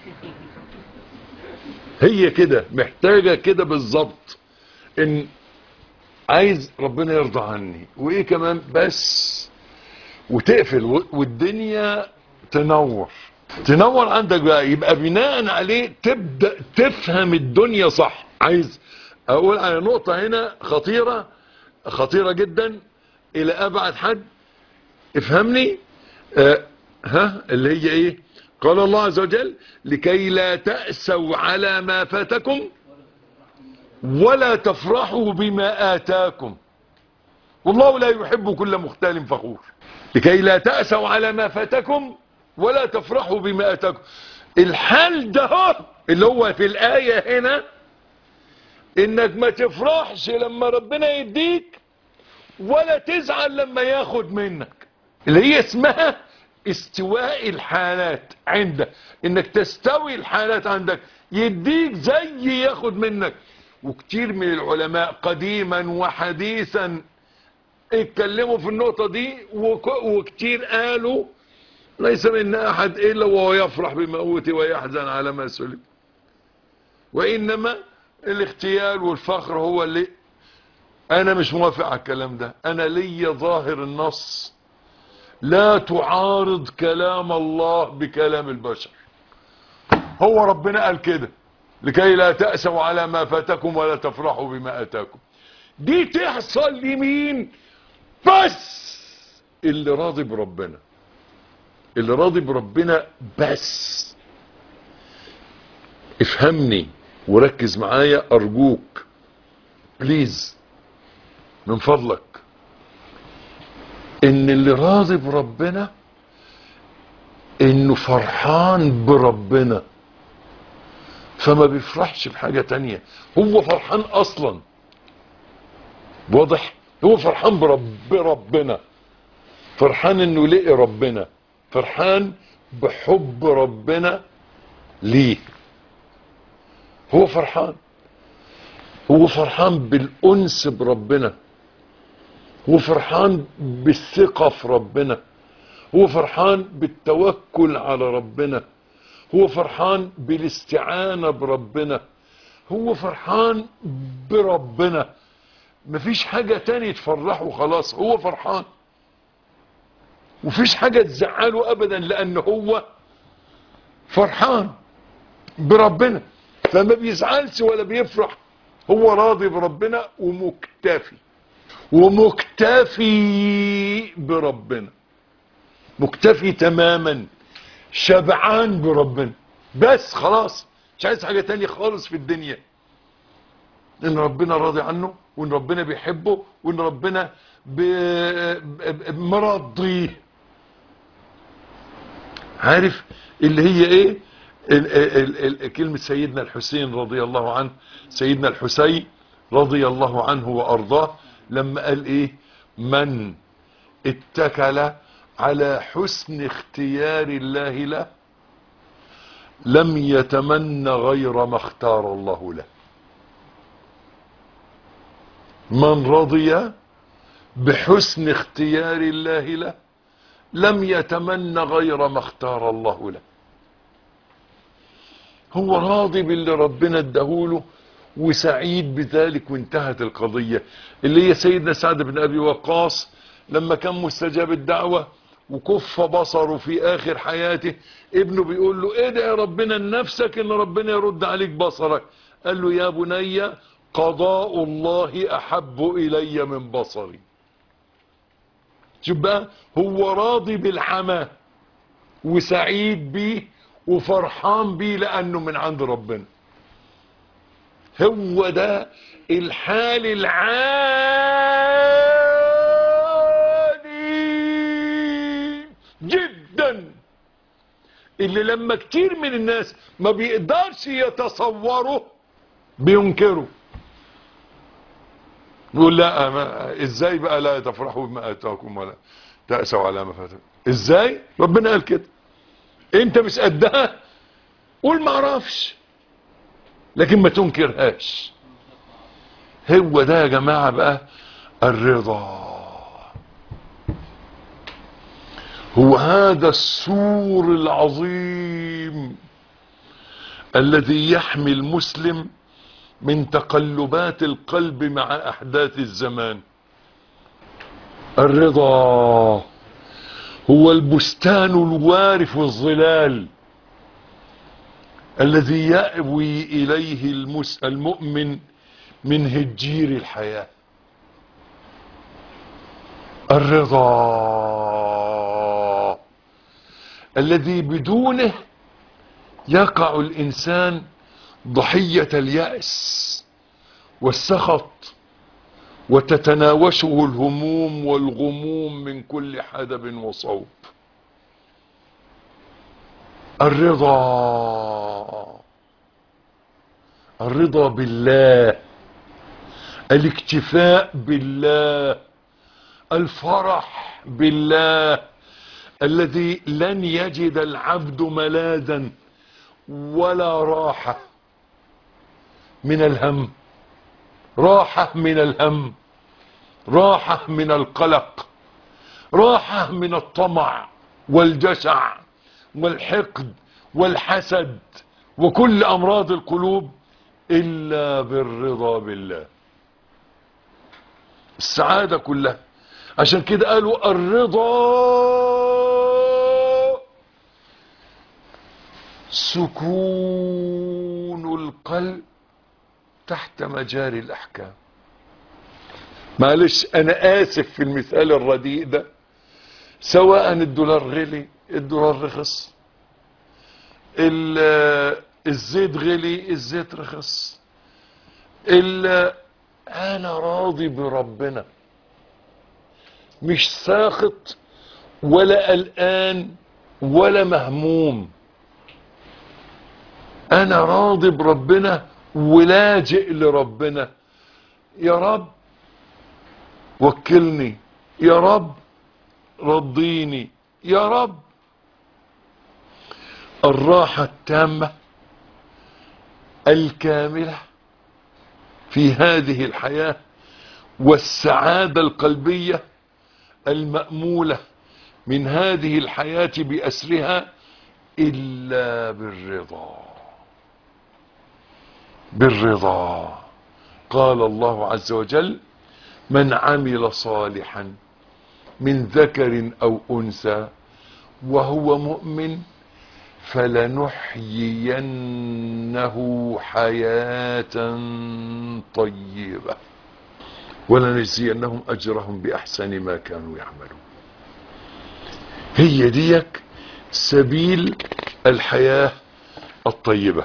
هي كده محتاجة كده بالظبط ان عايز ربنا يرضى عني وايه كمان بس وتقفل و- والدنيا تنور تنور عندك بقى يبقى بناء عليه تبدأ تفهم الدنيا صح عايز اقول على نقطة هنا خطيرة خطيرة جدا الى ابعد حد افهمني آه ها اللي هي ايه قال الله عز وجل لكي لا تأسوا على ما فاتكم ولا تفرحوا بما آتاكم والله لا يحب كل مختال فخور لكي لا تأسوا على ما فاتكم ولا تفرحوا بما آتاكم الحال ده هو اللي هو في الآية هنا انك ما تفرحش لما ربنا يديك ولا تزعل لما ياخد منك اللي هي اسمها استواء الحالات عندك انك تستوي الحالات عندك يديك زي ياخد منك وكتير من العلماء قديما وحديثا اتكلموا في النقطة دي وك- وكتير قالوا ليس منا احد الا وهو يفرح بما اوتي ويحزن على ما سلب وانما الاختيال والفخر هو اللي انا مش موافق على الكلام ده انا ليا ظاهر النص لا تعارض كلام الله بكلام البشر هو ربنا قال كده لكي لا تأسوا على ما فاتكم ولا تفرحوا بما اتاكم دي تحصل لمين بس اللي راضي بربنا اللي راضي بربنا بس افهمني وركز معايا ارجوك بليز من فضلك ان اللي راضي بربنا انه فرحان بربنا فما بيفرحش بحاجة تانية هو فرحان اصلا واضح هو فرحان برب بربنا فرحان انه لقي ربنا فرحان بحب ربنا ليه هو فرحان هو فرحان بالانس بربنا هو فرحان بالثقة في ربنا هو فرحان بالتوكل على ربنا هو فرحان بالاستعانة بربنا هو فرحان بربنا مفيش حاجة تاني تفرحه خلاص هو فرحان ومفيش حاجة تزعله ابدا لان هو فرحان بربنا فما بيزعلش ولا بيفرح هو راضي بربنا ومكتفي ومكتفي بربنا مكتفي تماما شبعان بربنا بس خلاص مش عايز حاجة تانية خالص في الدنيا ان ربنا راضي عنه وان ربنا بيحبه وان ربنا ب... ب- مرضيه عارف اللي هي ايه ال ال ال كلمة سيدنا الحسين رضي الله عنه سيدنا الحسين رضي الله عنه وارضاه لما قال ايه من اتكل على حسن اختيار الله له لم يتمنى غير ما اختار الله له من رضي بحسن اختيار الله له لم يتمنى غير ما اختار الله له هو راضي باللي ربنا اداهوله وسعيد بذلك وانتهت القضية اللي هي سيدنا سعد بن ابي وقاص لما كان مستجاب الدعوة وكف بصره في اخر حياته ابنه بيقول له ايه ده يا ربنا لنفسك ان ربنا يرد عليك بصرك قال له يا بني قضاء الله احب الي من بصري شوف بقى هو راضي بالحماه وسعيد بيه وفرحان بيه لانه من عند ربنا هو ده الحال العالي جدا اللي لما كتير من الناس ما بيقدرش يتصوره بينكره يقول لا ما ازاي بقى لا تفرحوا بما اتاكم ولا تأسوا على ما فاتكم ازاي ربنا قال كده انت مش قدها قول ما اعرفش لكن ما تنكرهاش هو ده يا جماعة بقى الرضا هو هذا السور العظيم الذي يحمي المسلم من تقلبات القلب مع احداث الزمان الرضا هو البستان الوارف الظلال الذي يأوي إليه المس المؤمن من هجير الحياة الرضا الذي بدونه يقع الإنسان ضحية اليأس والسخط وتتناوشه الهموم والغموم من كل حدب وصوب الرضا الرضا بالله الاكتفاء بالله الفرح بالله الذي لن يجد العبد ملاذا ولا راحة من الهم راحة من الهم راحة من القلق راحة من الطمع والجشع والحقد والحسد وكل امراض القلوب الا بالرضا بالله السعادة كلها عشان كده قالوا الرضا سكون القلب تحت مجاري الأحكام معلش أنا آسف في المثال الرديء ده سواء الدولار غلي الدولار رخص ال- الزيت غلي الزيت رخص ال- انا راضي بربنا مش ساخط ولا قلقان ولا مهموم انا راضي بربنا ولاجئ لربنا يا رب وكلني يا رب رضيني يا رب الراحة التامة الكاملة في هذه الحياة والسعادة القلبية المأمولة من هذه الحياة بأسرها إلا بالرضا بالرضا قال الله عز وجل من عمل صالحا من ذكر أو أنثى وهو مؤمن فلنحيينه حياة طيبة ولنجزينهم أجرهم بأحسن ما كانوا يعملون هي ديك سبيل الحياة الطيبة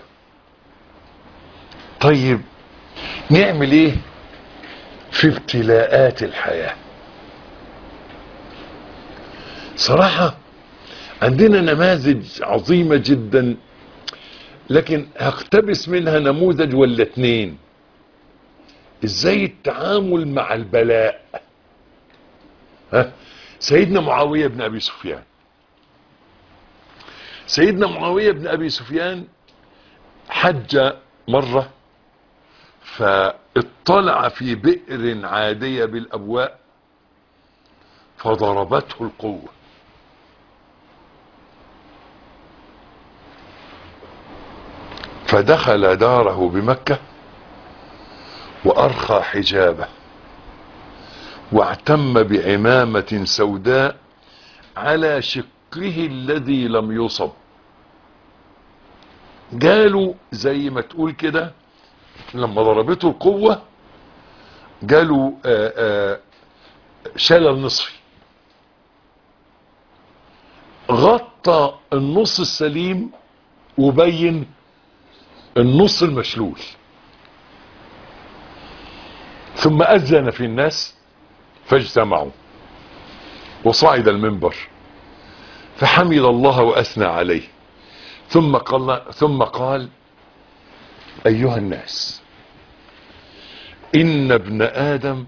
طيب نعمل ايه في ابتلاءات الحياة صراحة عندنا نماذج عظيمة جدا لكن هقتبس منها نموذج ولا اتنين ازاي التعامل مع البلاء ها سيدنا معاوية بن ابي سفيان سيدنا معاوية بن ابي سفيان حج مرة فاطلع في بئر عادية بالابواء فضربته القوه فدخل داره بمكة وأرخى حجابه واعتم بعمامة سوداء على شقه الذي لم يصب قالوا زي ما تقول كده لما ضربته القوة قالوا آآ آآ شلل نصفي غطى النص السليم وبين النص المشلول ثم أذن في الناس فاجتمعوا وصعد المنبر فحمد الله وأثنى عليه ثم قال, ثم قال أيها الناس إن ابن آدم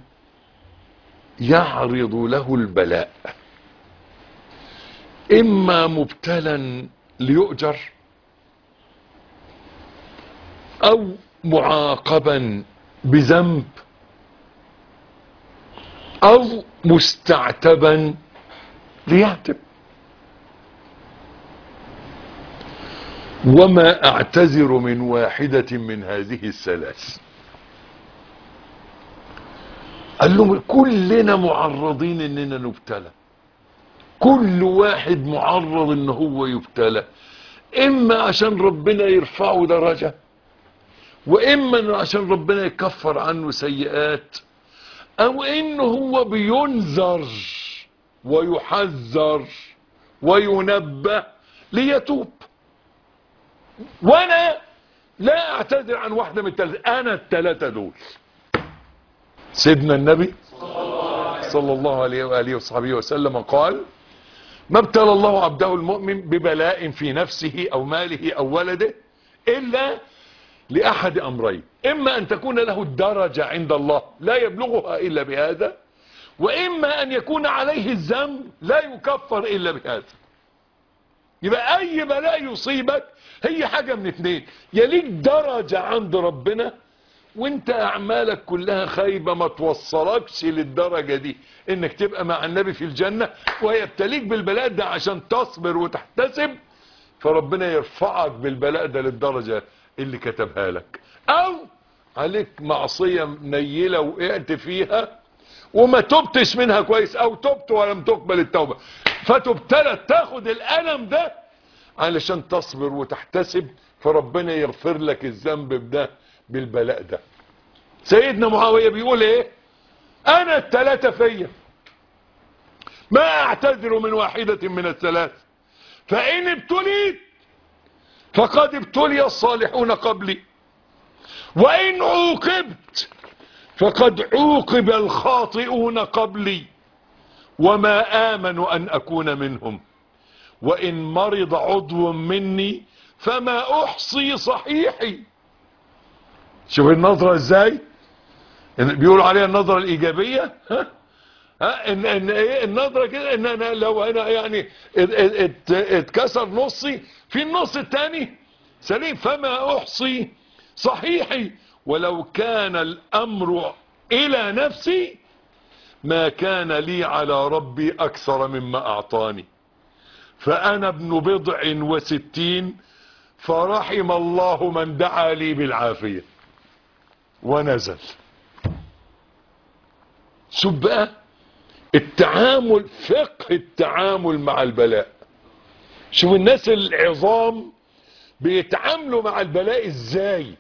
يعرض له البلاء إما مبتلا ليؤجر او معاقبا بذنب او مستعتبا ليعتب وما اعتذر من واحدة من هذه الثلاث قال لهم كلنا معرضين اننا نبتلى كل واحد معرض ان هو يبتلى اما عشان ربنا يرفعه درجه واما عشان ربنا يكفر عنه سيئات او انه هو بينذر ويحذر وينبه ليتوب وانا لا اعتذر عن واحدة من الثلاثة انا الثلاثة دول سيدنا النبي صلى الله عليه وآله وصحبه وسلم قال ما ابتلى الله عبده المؤمن ببلاء في نفسه او ماله او ولده الا لأحد أمرين إما أن تكون له الدرجة عند الله لا يبلغها إلا بهذا وإما أن يكون عليه الذنب لا يكفر إلا بهذا يبقى أي بلاء يصيبك هي حاجة من اتنين يا ليك درجة عند ربنا وانت أعمالك كلها خايبة ما توصلكش للدرجة دي انك تبقى مع النبي في الجنة ويبتليك بالبلاء ده عشان تصبر وتحتسب فربنا يرفعك بالبلاء ده للدرجة اللي كتبها لك او عليك معصية منيلة وقعت فيها وما تبتش منها كويس او تبت ولم تقبل التوبة فتبتلى تاخد الالم ده علشان تصبر وتحتسب فربنا يغفر لك الذنب ده بالبلاء ده سيدنا معاوية بيقول ايه انا التلاتة فيا ما اعتذر من واحدة من الثلاث فان ابتليت فقد ابتلي الصالحون قبلي وان عوقبت فقد عوقب الخاطئون قبلي وما آمن أن أكون منهم وإن مرض عضو مني فما أحصي صحيحي شوف النظرة ازاي بيقولوا عليها النظرة الإيجابية ها ها ان ان ايه النظرة كده ان انا لو انا يعني ات- ات- ات- اتكسر نصي في النص التاني سليم فما احصي صحيحي ولو كان الامر الى نفسي ما كان لي على ربي اكثر مما اعطاني فانا ابن بضع وستين فرحم الله من دعا لي بالعافية ونزل شوف بقى التعامل فقه التعامل مع البلاء شوف الناس العظام بيتعاملوا مع البلاء ازاي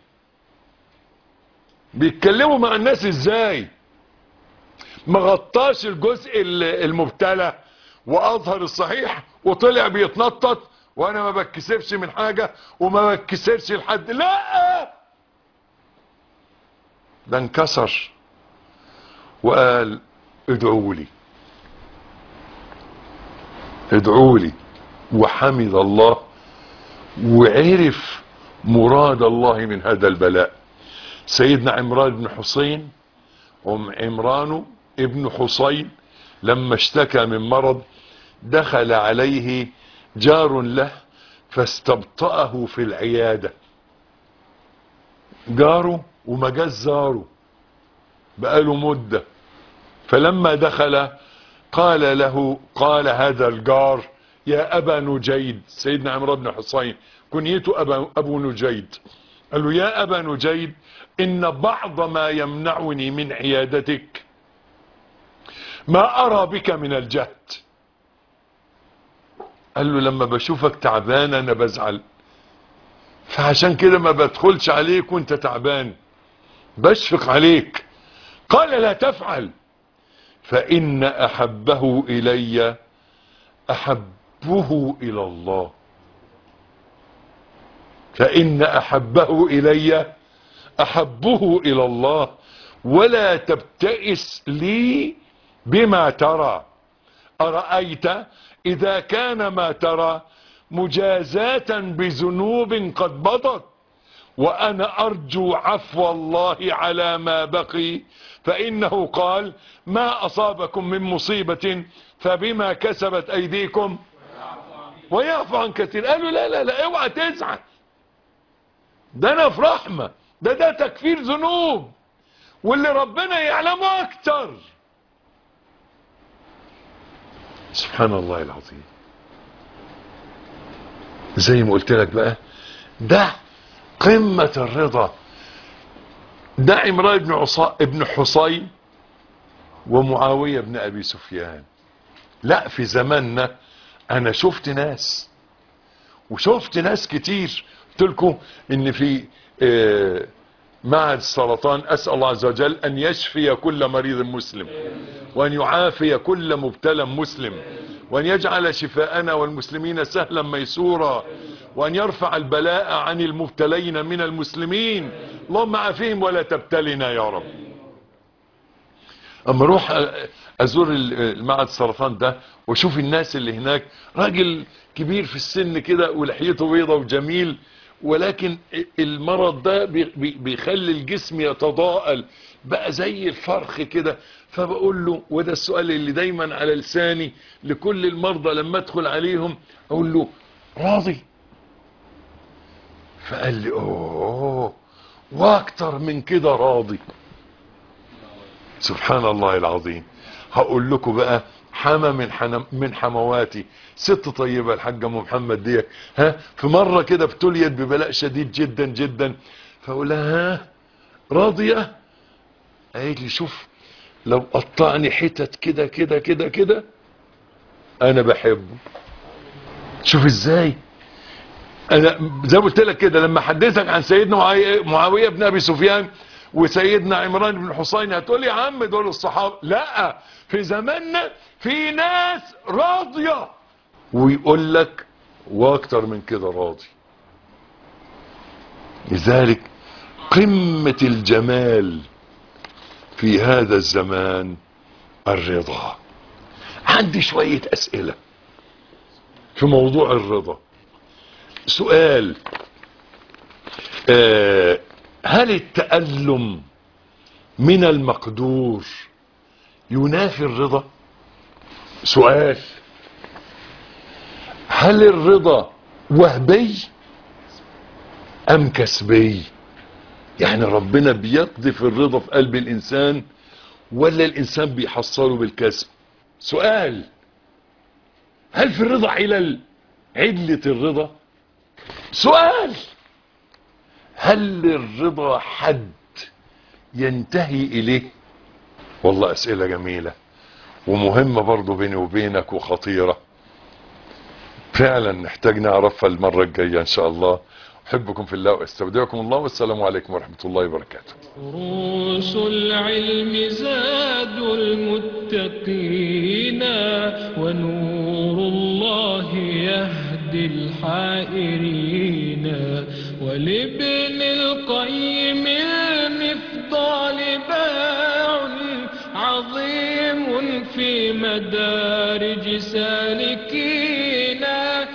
بيتكلموا مع الناس ازاي ما غطاش الجزء ال- المبتلى واظهر الصحيح وطلع بيتنطط وانا ما بتكسفش من حاجة وما بتكسرش لحد لا ده انكسر وقال ادعوا لي ادعوا لي وحمد الله وعرف مراد الله من هذا البلاء سيدنا عمران بن حسين ام عمران ابن حسين لما اشتكى من مرض دخل عليه جار له فاستبطأه في العيادة جاره وما جاش زاره بقاله مدة فلما دخل قال له قال هذا الجار يا أبا نجيد سيدنا عمران بن حسين كنيته أبا أبو نجيد قال له يا أبا نجيد إن بعض ما يمنعني من عيادتك ما أرى بك من الجهد قال له لما بشوفك تعبان أنا بزعل فعشان كده ما بدخلش عليك وانت تعبان بشفق عليك قال لا تفعل فإن أحبه إلي أحبه إلى الله فإن أحبه إلي أحبه إلى الله ولا تبتئس لي بما ترى أرأيت إذا كان ما ترى مجازاة بذنوب قد مضت وأنا أرجو عفو الله على ما بقي فإنه قال ما أصابكم من مصيبة فبما كسبت أيديكم ويعفو عن كثير قالوا لا لا لا اوعى تزعل ده أنا في رحمة ده ده تكفير ذنوب واللي ربنا يعلمه أكتر سبحان الله العظيم زي ما قلت لك بقى ده قمة الرضا ده عمران بن عصا ابن حصين ومعاوية بن أبي سفيان لا في زماننا أنا شفت ناس وشفت ناس كتير قلت لكم إن في آه، معهد السرطان أسأل الله عز وجل أن يشفي كل مريض مسلم وأن يعافي كل مبتلى مسلم وأن يجعل شفاءنا والمسلمين سهلا ميسورا وأن يرفع البلاء عن المبتلين من المسلمين اللهم عافيهم ولا تبتلنا يا رب اما اروح ازور المعهد السرطان ده واشوف الناس اللي هناك راجل كبير في السن كده ولحيته بيضة وجميل ولكن المرض ده بي- بي- بيخلي الجسم يتضاءل بقى زي الفرخ كده فبقول له وده السؤال اللي دايما على لساني لكل المرضى لما ادخل عليهم اقول له راضي فقال لي اوه واكتر من كده راضي سبحان الله العظيم هقول لكم بقى حما من حنم من حمواتي ست طيبة الحاجة ام محمد دي ها في مرة كده ابتليت ببلاء شديد جدا جدا فاقول لها ها راضية قالت لي شوف لو قطعني حتت كده كده كده كده انا بحبه شوف ازاي انا زي ما قلت لك كده لما حدثك عن سيدنا معاوية- معاويه بن ابي سفيان وسيدنا عمران بن الحسين هتقول لي يا عم دول الصحابه لا في زماننا في ناس راضيه ويقول لك واكتر من كده راضي لذلك قمه الجمال في هذا الزمان الرضا عندي شويه اسئله في موضوع الرضا سؤال آه، هل التألم من المقدور ينافي الرضا سؤال هل الرضا وهبي ام كسبي يعني ربنا بيقذف الرضا في قلب الانسان ولا الانسان بيحصله بالكسب سؤال هل في الرضا علل علة الرضا سؤال هل للرضا حد ينتهي اليه والله اسئلة جميلة ومهمة برضو بيني وبينك وخطيرة فعلا نحتاج نعرفها المرة الجاية ان شاء الله احبكم في الله واستودعكم الله والسلام عليكم ورحمة الله وبركاته دروس العلم زاد المتقين ونور الله يهدي الحائرين ولابن القيم المفضال باع عظيم في مدارج سالكين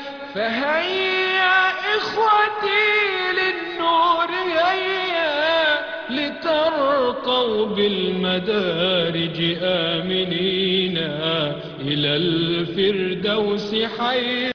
فهيا إخوتي للنور هيا لترقوا بالمدارج آمنين إلى الفردوس حي